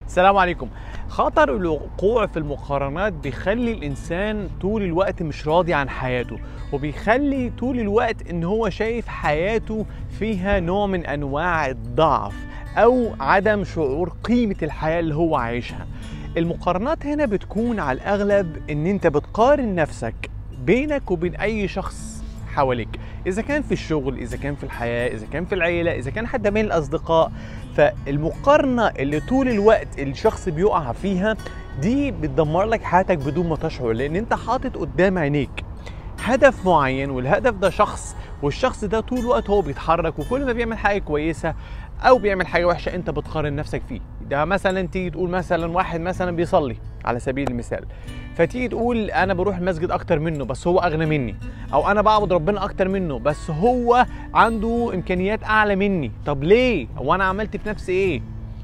السلام عليكم خطر الوقوع في المقارنات بيخلي الانسان طول الوقت مش راضي عن حياته وبيخلي طول الوقت ان هو شايف حياته فيها نوع من انواع الضعف او عدم شعور قيمة الحياة اللي هو عايشها المقارنات هنا بتكون على الاغلب ان انت بتقارن نفسك بينك وبين اي شخص حواليك اذا كان في الشغل اذا كان في الحياه اذا كان في العيله اذا كان حتى بين الاصدقاء فالمقارنه اللي طول الوقت الشخص بيقع فيها دي بتدمر لك حياتك بدون ما تشعر لان انت حاطط قدام عينيك هدف معين والهدف ده شخص والشخص ده طول الوقت هو بيتحرك وكل ما بيعمل حاجه كويسه او بيعمل حاجه وحشه انت بتقارن نفسك فيه ده مثلا تيجي تقول مثلا واحد مثلا بيصلي على سبيل المثال فتيجي تقول انا بروح المسجد اكتر منه بس هو اغنى مني او انا بعبد ربنا اكتر منه بس هو عنده امكانيات اعلى مني طب ليه وانا عملت في نفسي ايه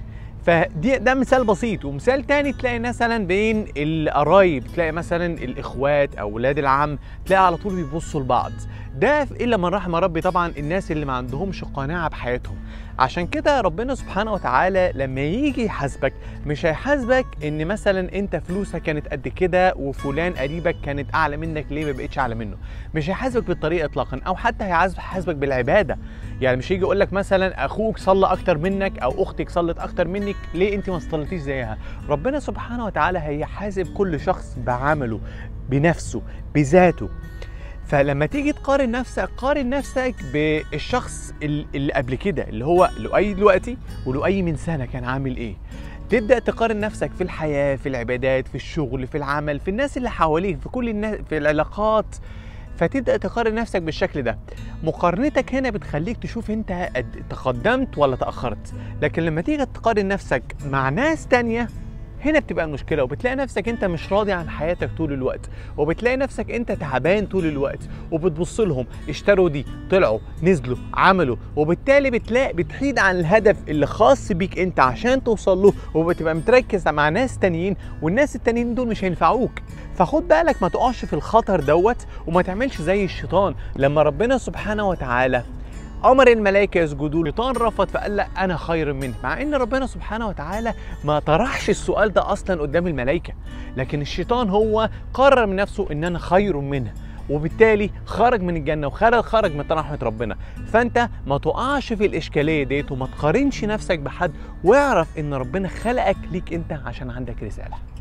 فدي ده مثال بسيط ومثال تاني تلاقي مثلا بين القرايب تلاقي مثلا الاخوات او ولاد العم تلاقي على طول بيبصوا لبعض ده الا من رحم ربي طبعا الناس اللي ما عندهمش قناعه بحياتهم عشان كده ربنا سبحانه وتعالى لما يجي يحاسبك مش هيحاسبك ان مثلا انت فلوسك كانت قد كده وفلان قريبك كانت اعلى منك ليه ما بقتش اعلى منه مش هيحاسبك بالطريقه اطلاقا او حتى هيحاسبك بالعباده يعني مش يجي يقول لك مثلا اخوك صلى اكتر منك او اختك صلت اكتر منك ليه انت ما صليتيش زيها ربنا سبحانه وتعالى هيحاسب كل شخص بعمله بنفسه بذاته فلما تيجي تقارن نفسك قارن نفسك بالشخص اللي قبل كده اللي هو لؤي دلوقتي ولؤي من سنه كان عامل ايه تبدا تقارن نفسك في الحياه في العبادات في الشغل في العمل في الناس اللي حواليك في كل الناس في العلاقات فتبدا تقارن نفسك بالشكل ده مقارنتك هنا بتخليك تشوف انت تقدمت ولا تاخرت لكن لما تيجي تقارن نفسك مع ناس تانية هنا بتبقى المشكله وبتلاقي نفسك انت مش راضي عن حياتك طول الوقت وبتلاقي نفسك انت تعبان طول الوقت وبتبص لهم اشتروا دي طلعوا نزلوا عملوا وبالتالي بتلاقي بتحيد عن الهدف اللي خاص بيك انت عشان توصل له وبتبقى متركز مع ناس تانيين والناس التانيين دول مش هينفعوك فخد بالك ما تقعش في الخطر دوت وما تعملش زي الشيطان لما ربنا سبحانه وتعالى امر الملائكه يسجدوا له الشيطان رفض فقال لا انا خير منه مع ان ربنا سبحانه وتعالى ما طرحش السؤال ده اصلا قدام الملائكه لكن الشيطان هو قرر من نفسه ان انا خير منه وبالتالي خرج من الجنة وخرج خرج من رحمة ربنا فأنت ما تقعش في الإشكالية ديت وما تقارنش نفسك بحد واعرف إن ربنا خلقك ليك أنت عشان عندك رسالة